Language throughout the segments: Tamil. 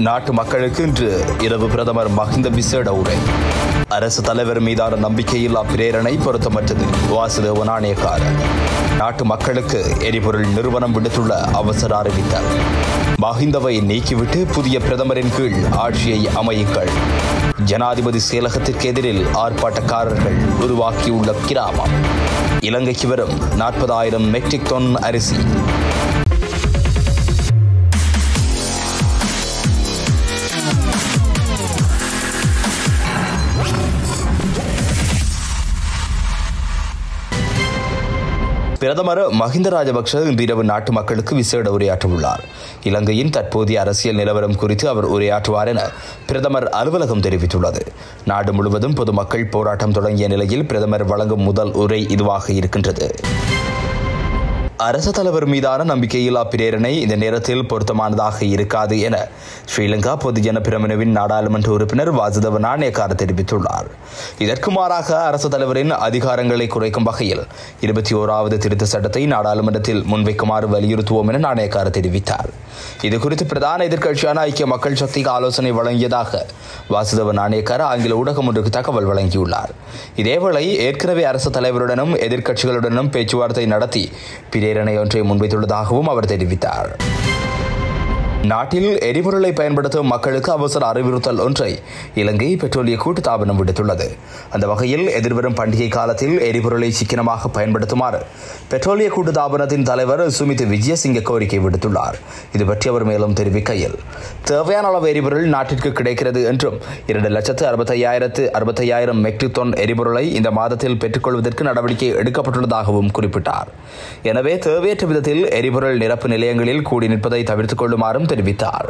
நாட்டு மக்களுக்கு இன்று இரவு பிரதமர் மஹிந்த விசேட உரை அரசு தலைவர் மீதான நம்பிக்கையில்லா பிரேரணை பொருத்தமற்றது வாசுதேவ நாணயக்கார நாட்டு மக்களுக்கு எரிபொருள் நிறுவனம் விடுத்துள்ள அவசர அறிவித்தல் மஹிந்தவை நீக்கிவிட்டு புதிய பிரதமரின் கீழ் ஆட்சியை அமையுங்கள் ஜனாதிபதி செயலகத்திற்கு எதிரில் ஆர்ப்பாட்டக்காரர்கள் உருவாக்கியுள்ள கிராமம் இலங்கைக்கு வரும் நாற்பதாயிரம் மெட்ரிக் டன் அரிசி பிரதமர் மஹிந்த ராஜபக்ஷ இன்று இரவு நாட்டு மக்களுக்கு விசேட உரையாற்றவுள்ளார் இலங்கையின் தற்போதைய அரசியல் நிலவரம் குறித்து அவர் உரையாற்றுவார் என பிரதமர் அலுவலகம் தெரிவித்துள்ளது நாடு முழுவதும் பொதுமக்கள் போராட்டம் தொடங்கிய நிலையில் பிரதமர் வழங்கும் முதல் உரை இதுவாக இருக்கின்றது அரச தலைவர் மீதான நம்பிக்கையில்லா பிரேரணை இந்த நேரத்தில் பொருத்தமானதாக இருக்காது என ஸ்ரீலங்கா பொதுஜன பிரமுனவின் நாடாளுமன்ற உறுப்பினர் வாசுதவ நாணயக்கார தெரிவித்துள்ளார் இதற்கு மாறாக அரசு தலைவரின் அதிகாரங்களை குறைக்கும் வகையில் இருபத்தி ஓராவது திருத்த சட்டத்தை நாடாளுமன்றத்தில் முன்வைக்குமாறு வலியுறுத்துவோம் என நாணயக்கார தெரிவித்தார் இதுகுறித்து பிரதான எதிர்க்கட்சியான ஐக்கிய மக்கள் சக்திக்கு ஆலோசனை வழங்கியதாக வாசுதவ நாணயக்கார ஆங்கில ஊடகம் ஒன்றுக்கு தகவல் வழங்கியுள்ளார் இதேவேளை ஏற்கனவே அரசு தலைவருடனும் எதிர்க்கட்சிகளுடனும் பேச்சுவார்த்தை நடத்தி பிரேரணை ஒன்றை முன்வைத்துள்ளதாகவும் அவர் தெரிவித்தார் நாட்டில் எரிபொருளை பயன்படுத்தும் மக்களுக்கு அவசர அறிவுறுத்தல் ஒன்றை இலங்கை பெட்ரோலிய கூட்டுத்தாபனம் விடுத்துள்ளது அந்த வகையில் எதிர்வரும் பண்டிகை காலத்தில் எரிபொருளை சிக்கனமாக பயன்படுத்துமாறு பெட்ரோலிய கூட்டுத்தாபனத்தின் தலைவர் சுமித் விஜயசிங்க கோரிக்கை விடுத்துள்ளார் இது பற்றி அவர் மேலும் தெரிவிக்கையில் தேவையான அளவு எரிபொருள் நாட்டிற்கு கிடைக்கிறது என்றும் இரண்டு லட்சத்து அறுபத்தையாயிரத்து அறுபத்தையாயிரம் மெட்ரிக் டன் எரிபொருளை இந்த மாதத்தில் பெற்றுக்கொள்வதற்கு நடவடிக்கை எடுக்கப்பட்டுள்ளதாகவும் குறிப்பிட்டார் எனவே தேவையற்ற விதத்தில் எரிபொருள் நிரப்பு நிலையங்களில் கூடி நிற்பதை தவிர்த்துக் கொள்ளுமாறும் தெரிவித்தார்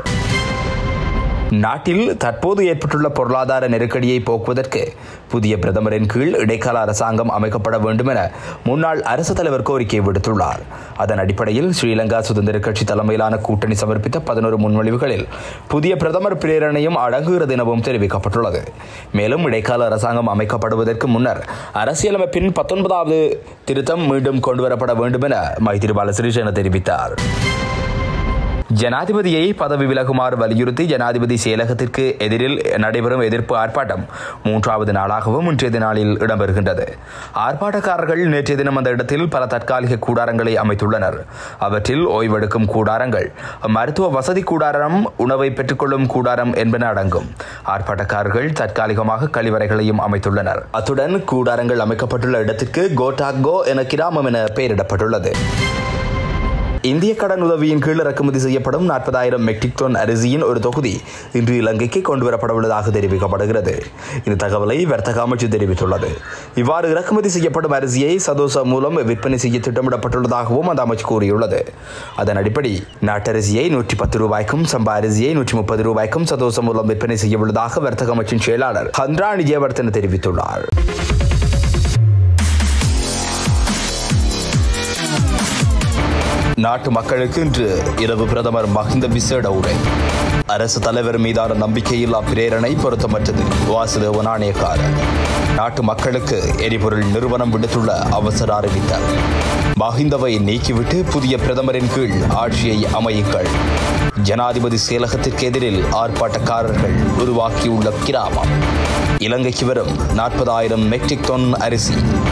நாட்டில் தற்போது ஏற்பட்டுள்ள பொருளாதார நெருக்கடியை போக்குவதற்கு புதிய பிரதமரின் கீழ் இடைக்கால அரசாங்கம் அமைக்கப்பட வேண்டும் என முன்னாள் அரசு தலைவர் கோரிக்கை விடுத்துள்ளார் அதன் அடிப்படையில் ஸ்ரீலங்கா சுதந்திர கட்சி தலைமையிலான கூட்டணி சமர்ப்பித்த பதினோரு முன்மொழிவுகளில் புதிய பிரதமர் பிரேரணையும் அடங்குகிறது எனவும் தெரிவிக்கப்பட்டுள்ளது மேலும் இடைக்கால அரசாங்கம் அமைக்கப்படுவதற்கு முன்னர் அரசியலமைப்பின் பத்தொன்பதாவது திருத்தம் மீண்டும் கொண்டுவரப்பட வேண்டும் என மைத்திரிபால சிறிசேன தெரிவித்தார் ஜனாதிபதியை பதவி விலகுமாறு வலியுறுத்தி ஜனாதிபதி செயலகத்திற்கு எதிரில் நடைபெறும் எதிர்ப்பு ஆர்ப்பாட்டம் மூன்றாவது நாளாகவும் இன்றைய நாளில் இடம்பெறுகின்றது ஆர்ப்பாட்டக்காரர்கள் நேற்றைய தினம் அந்த இடத்தில் பல தற்காலிக கூடாரங்களை அமைத்துள்ளனர் அவற்றில் ஓய்வெடுக்கும் கூடாரங்கள் மருத்துவ வசதி கூடாரம் உணவை பெற்றுக்கொள்ளும் கூடாரம் என்பன அடங்கும் ஆர்ப்பாட்டக்காரர்கள் தற்காலிகமாக கழிவறைகளையும் அமைத்துள்ளனர் அத்துடன் கூடாரங்கள் அமைக்கப்பட்டுள்ள இடத்திற்கு கோட்டாகோ என கிராமம் என பெயரிடப்பட்டுள்ளது இந்திய கடன் உதவியின் கீழ் இறக்குமதி செய்யப்படும் நாற்பதாயிரம் மெட்ரிக் டன் அரிசியின் ஒரு தொகுதி இன்று இலங்கைக்கு கொண்டுவரப்பட உள்ளதாக தெரிவிக்கப்படுகிறது இந்த தகவலை வர்த்தக அமைச்சு தெரிவித்துள்ளது இவ்வாறு இறக்குமதி செய்யப்படும் அரிசியை சதோசா மூலம் விற்பனை செய்ய திட்டமிடப்பட்டுள்ளதாகவும் அந்த அமைச்சு கூறியுள்ளது அதன் அடிப்படை நாட்டரிசியை நூற்றி பத்து ரூபாய்க்கும் சம்பா அரிசியை நூற்றி முப்பது ரூபாய்க்கும் சதோசா மூலம் விற்பனை செய்ய உள்ளதாக வர்த்தக அமைச்சின் செயலாளர் ஹந்த்ரா நிஜயவர்த்தன தெரிவித்துள்ளார் நாட்டு மக்களுக்கு இன்று இரவு பிரதமர் மஹிந்த விசேட உரை அரசு தலைவர் மீதான நம்பிக்கையில்லா பிரேரணை பொருத்தமற்றது வாசுதேவ நாணயக்கார நாட்டு மக்களுக்கு எரிபொருள் நிறுவனம் விடுத்துள்ள அவசர அறிவித்தல் மஹிந்தவை நீக்கிவிட்டு புதிய பிரதமரின் கீழ் ஆட்சியை அமையுங்கள் ஜனாதிபதி செயலகத்திற்கு எதிரில் ஆர்ப்பாட்டக்காரர்கள் உருவாக்கியுள்ள கிராமம் இலங்கைக்கு வரும் நாற்பதாயிரம் மெட்ரிக் டன் அரிசி